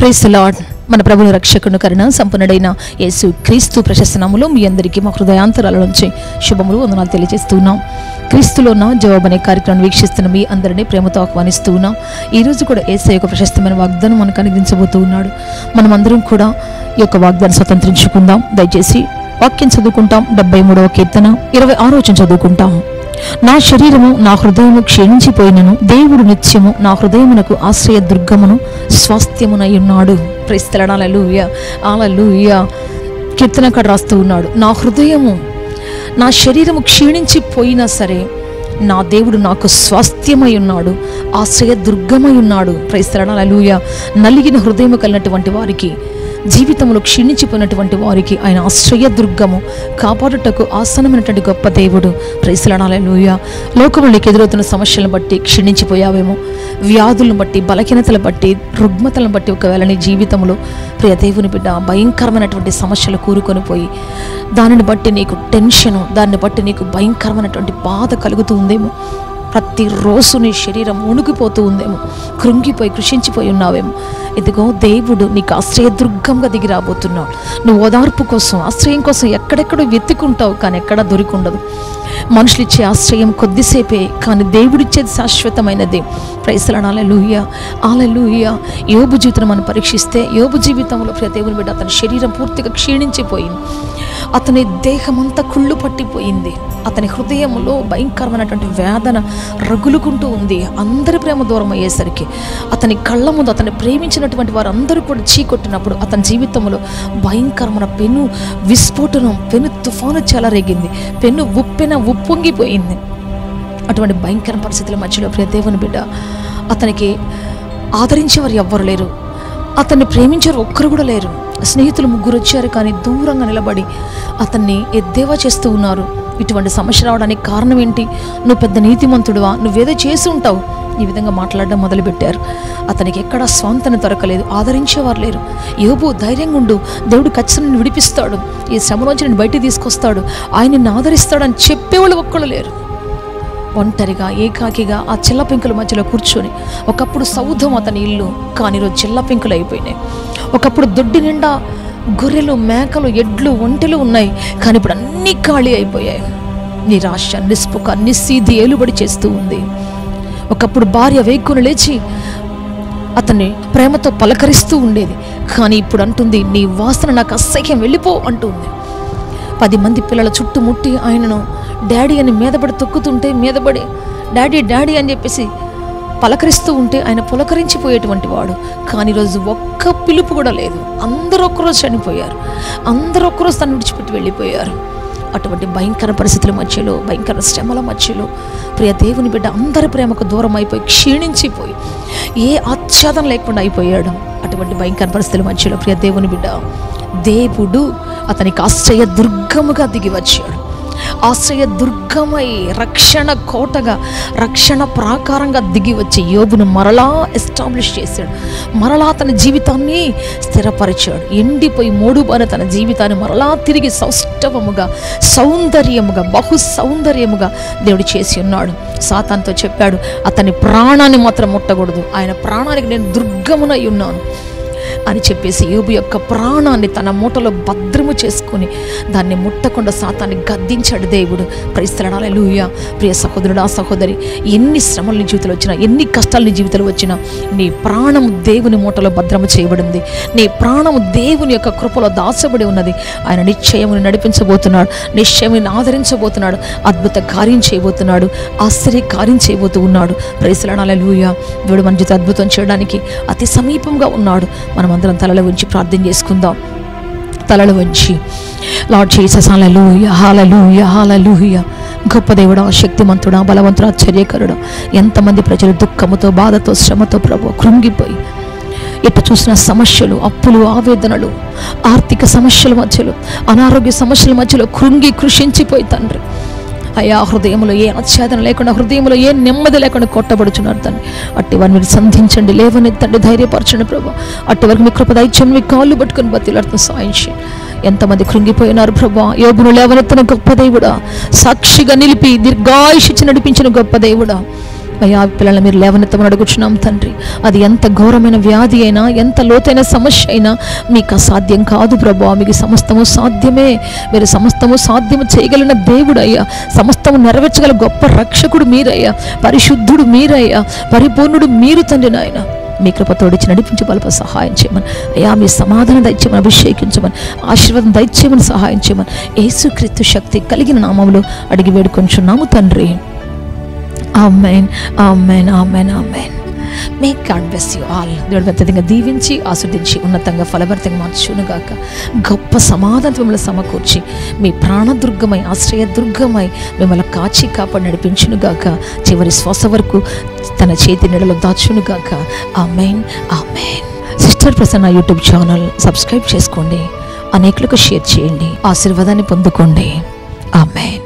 price lord మన ప్రభుని రక్షకుని కరుణ సంపన్నుడైన యేసు క్రీస్తు ప్రశస్తనములో మీ అందరికీ మా హృదయాంతరాల నుంచి శుభములు వందనాలు తెలియజేస్తున్నాం క్రీస్తులో ఉన్న జవాబు అనే కార్యక్రమాన్ని వీక్షిస్తున్న మీ అందరినీ ప్రేమతో ఆహ్వానిస్తూ ఉన్నాం ఈ రోజు కూడా ఏసై యొక్క ప్రశస్తమైన వాగ్దానం మనకు అనుగ్రహించబోతూ ఉన్నాడు మనమందరం కూడా ఈ యొక్క వాగ్దానం స్వతంత్రించుకుందాం దయచేసి వాక్యం చదువుకుంటాం డెబ్బై మూడవ కీర్తన ఇరవై ఆరో వచనం చదువుకుంటాం నా శరీరము నా హృదయము క్షీణించిపోయినను దేవుడు నిత్యము నా హృదయమునకు ఆశ్రయ దుర్గమును స్వాస్థ్యమునై ఉన్నాడు ప్రైస్తలడాలూయ ఆలూయ కీర్తనకాడు రాస్తూ ఉన్నాడు నా హృదయము నా శరీరము క్షీణించిపోయినా సరే నా దేవుడు నాకు స్వాస్థ్యమై ఉన్నాడు ఆశ్రయ దుర్గమై ఉన్నాడు ప్రైస్తలడాలూయ నలిగిన హృదయము కలిగినటువంటి వారికి జీవితంలో క్షీణించిపోయినటువంటి వారికి ఆయన ఆశ్రయ దుర్గము కాపాడుటకు ఆసనమైనటువంటి గొప్ప దేవుడు ప్రైసలడాలూయ లోకంలోకి ఎదురవుతున్న సమస్యలను బట్టి క్షీణించిపోయావేమో వ్యాధులను బట్టి బలహీనతలను బట్టి రుగ్మతలను బట్టి ఒకవేళ నీ జీవితంలో ప్రియ దేవుని బిడ్డ భయంకరమైనటువంటి సమస్యలు కూరుకొని పోయి దానిని బట్టి నీకు టెన్షను దాన్ని బట్టి నీకు భయంకరమైనటువంటి బాధ కలుగుతూ ఉందేమో ప్రతిరోజు నీ శరీరం ఉణుకుపోతూ ఉందేమో కృంగిపోయి కృషించిపోయి ఉన్నావేమో ఇదిగో దేవుడు నీకు ఆశ్రయదుర్గంగా దిగి రాబోతున్నాడు నువ్వు ఓదార్పు కోసం ఆశ్రయం కోసం ఎక్కడెక్కడో వెతుకుంటావు కానీ ఎక్కడా దొరికుండదు మనుషులు ఇచ్చే ఆశ్రయం కొద్దిసేపే కానీ దేవుడిచ్చేది శాశ్వతమైనది ప్రైసలడాల లూయ ఆల లూయ యోబు జీవితం మనం పరీక్షిస్తే యోబు జీవితంలో ప్రియ దేవుని బిడ్డ అతని శరీరం పూర్తిగా క్షీణించిపోయింది అతని దేహమంతా కుళ్ళు పట్టిపోయింది అతని హృదయంలో భయంకరమైనటువంటి వేదన రగులుకుంటూ ఉంది అందరి ప్రేమ దూరం అయ్యేసరికి అతని కళ్ళ ముందు అతన్ని ప్రేమించినటువంటి వారు అందరూ కూడా చీకొట్టినప్పుడు అతని జీవితంలో భయంకరమైన పెను విస్ఫోటనం పెను తుఫాను చెలరేగింది పెను ఉప్పెన ఉప్పొంగిపోయింది అటువంటి భయంకర పరిస్థితుల మధ్యలో ప్రియ దేవుని బిడ్డ అతనికి ఆదరించేవారు ఎవ్వరు లేరు అతన్ని ప్రేమించారు ఒక్కరు కూడా లేరు స్నేహితులు ముగ్గురు వచ్చారు కానీ దూరంగా నిలబడి అతన్ని ఎద్దేవా చేస్తూ ఉన్నారు ఇటువంటి సమస్య రావడానికి కారణం ఏంటి నువ్వు పెద్ద నీతిమంతుడువా నువ్వేదో చేసి ఉంటావు ఈ విధంగా మాట్లాడడం మొదలుపెట్టారు అతనికి ఎక్కడా స్వాంతన దొరకలేదు ఆదరించేవారు లేరు యోబు ధైర్యంగా ఉండు దేవుడు ఖచ్చితంగా నిన్ను విడిపిస్తాడు ఈ శ్రమలోంచి నేను బయటికి తీసుకొస్తాడు ఆయన నిన్ను ఆదరిస్తాడని చెప్పేవాళ్ళు ఒక్కళ్ళు లేరు ఒంటరిగా ఏకాకిగా ఆ చిల్ల పెంకుల మధ్యలో కూర్చొని ఒకప్పుడు సౌధం అతని ఇల్లు కానీ ఈరోజు చిల్ల పెంకులు అయిపోయినాయి ఒకప్పుడు దొడ్డి నిండా గొర్రెలు మేకలు ఎడ్లు ఒంటెలు ఉన్నాయి కానీ ఇప్పుడు అన్నీ ఖాళీ అయిపోయాయి నిరాశ నిస్పుక నిస్సీది ఏలుబడి చేస్తూ ఉంది ఒకప్పుడు భార్య వేక్కుని లేచి అతన్ని ప్రేమతో పలకరిస్తూ ఉండేది కానీ ఇప్పుడు అంటుంది నీ వాసన నాకు అసహ్యం వెళ్ళిపో అంటుంది పది మంది పిల్లల చుట్టుముట్టి ఆయనను డాడీ అని మీదపడి తొక్కుతుంటే మీదపడి డాడీ డాడీ అని చెప్పేసి పలకరిస్తూ ఉంటే ఆయన పులకరించిపోయేటువంటి వాడు కానీ ఈరోజు ఒక్క పిలుపు కూడా లేదు అందరూ ఒక్కరోజు చనిపోయారు అందరూ ఒక్కరోజు తను విడిచిపెట్టి వెళ్ళిపోయారు అటువంటి భయంకర పరిస్థితుల మధ్యలో భయంకర శ్రమల మధ్యలో ప్రియ దేవుని బిడ్డ అందరి ప్రేమకు దూరం అయిపోయి క్షీణించిపోయి ఏ ఆచ్ఛాదం లేకుండా అయిపోయాడు అటువంటి భయంకర పరిస్థితుల మధ్యలో ప్రియ దేవుని బిడ్డ దేవుడు అతనికి ఆశ్రయ దుర్గముగా దిగి వచ్చాడు ఆశ్రయ దుర్గమై రక్షణ కోటగా రక్షణ ప్రాకారంగా దిగి వచ్చి యోబును మరలా ఎస్టాబ్లిష్ చేశాడు మరలా తన జీవితాన్ని స్థిరపరిచాడు ఎండిపోయి మోడుబాన తన జీవితాన్ని మరలా తిరిగి సౌష్ఠవముగా సౌందర్యముగా బహు సౌందర్యముగా దేవుడు చేసి ఉన్నాడు సాతాన్తో చెప్పాడు అతని ప్రాణాన్ని మాత్రం ముట్టకూడదు ఆయన ప్రాణానికి నేను దుర్గమునై ఉన్నాను అని చెప్పేసి యోబు యొక్క ప్రాణాన్ని తన మూటలో భద్రము చేసుకొని దాన్ని ముట్టకుండా సాతాన్ని గద్దించాడు దేవుడు ప్రైస్తలడాలే లూయ ప్రియ సహోదరుడా సహోదరి ఎన్ని శ్రమలు నీ జీవితంలో వచ్చినా ఎన్ని కష్టాలు నీ జీవితంలో వచ్చినా నీ ప్రాణము దేవుని మూటలో భద్రము చేయబడింది నీ ప్రాణము దేవుని యొక్క కృపలో దాచబడి ఉన్నది ఆయన నిశ్చయముని నడిపించబోతున్నాడు నిశ్చయముని ఆదరించబోతున్నాడు అద్భుత కార్యం చేయబోతున్నాడు ఆశ్చర్య కార్యం చేయబోతూ ఉన్నాడు ప్రైసలడాలే లూయ దేవుడు మన జీవితం అద్భుతం చేయడానికి అతి సమీపంగా ఉన్నాడు మనం అందరం తలలో ఉంచి ప్రార్థన చేసుకుందాం తలలు వంచి లార్డ్ జీసస్ హల్లెలూయ హల్లెలూయ హల్లెలూయ గొప్ప దేవుడా శక్తిమంతుడా బలవంతుడా ఆశ్చర్యకరుడా ఎంతమంది ప్రజలు దుఃఖముతో బాధతో శ్రమతో ప్రభు కృంగిపోయి ఎటు చూసిన సమస్యలు అప్పులు ఆవేదనలు ఆర్థిక సమస్యల మధ్యలో అనారోగ్య సమస్యల మధ్యలో కృంగి కృషించిపోయి తండ్రి అయ్యా హృదయంలో ఏ ఆచ్ఛాదన లేకుండా హృదయంలో ఏ నెమ్మది లేకుండా కొట్టబడుచున్నారు తండ్రి అట్టి వారిని మీరు సంధించండి లేవనెత్తండి ధైర్యపరచండి ప్రభు అట్టి వరకు మీ కృప దయచండి మీ కాళ్ళు పట్టుకొని బతిలాడుతున్న సాయం చేయండి ఎంతమంది కృంగిపోయినారు ప్రభా యోగును లేవనెత్తిన గొప్ప దేవుడా సాక్షిగా నిలిపి దీర్ఘాయుషిచ్చి నడిపించిన గొప్ప దేవుడా అయ్యా పిల్లల్ని మీరు లేవనెత్తమని అడుగుచున్నాం తండ్రి అది ఎంత ఘోరమైన వ్యాధి అయినా ఎంత లోతైన సమస్య అయినా మీకు అసాధ్యం కాదు ప్రభా మీకు సమస్తము సాధ్యమే మీరు సమస్తము సాధ్యము చేయగలిగిన దేవుడు అయ్యా సమస్తము నెరవేర్చగల గొప్ప రక్షకుడు మీరయ్యా పరిశుద్ధుడు మీరయ్యా పరిపూర్ణుడు మీరు తండ్రి నాయన మీ కృపతోడిచి నడిపించి బలప సహాయం చేయమని అయ్యా మీ సమాధానం దయచేయమని అభిషేకించమని ఆశీర్వాదం దయచేయమని సహాయం చేయమని యేసుక్రీస్తు శక్తి కలిగిన నామములో అడిగి వేడుకొంచున్నాము తండ్రి amen amen amen amen may God bless you all దేవుడు అత్యధికంగా దీవించి ఆస్వాదించి ఉన్నతంగా ఫలభరితంగా మార్చునుగాక గొప్ప సమాధానం మిమ్మల్ని సమకూర్చి మీ ప్రాణదుర్గమై ఆశ్రయదుర్గమై మిమ్మల్ని కాచి కాపాడి నడిపించునుగాక చివరి శ్వాస వరకు తన చేతి నెడలో దాచునుగాక amen amen sister Prasanna YouTube channel subscribe చేసుకోండి అనేకులకు షేర్ చేయండి ఆశీర్వాదాన్ని పొందుకోండి ఆమెన్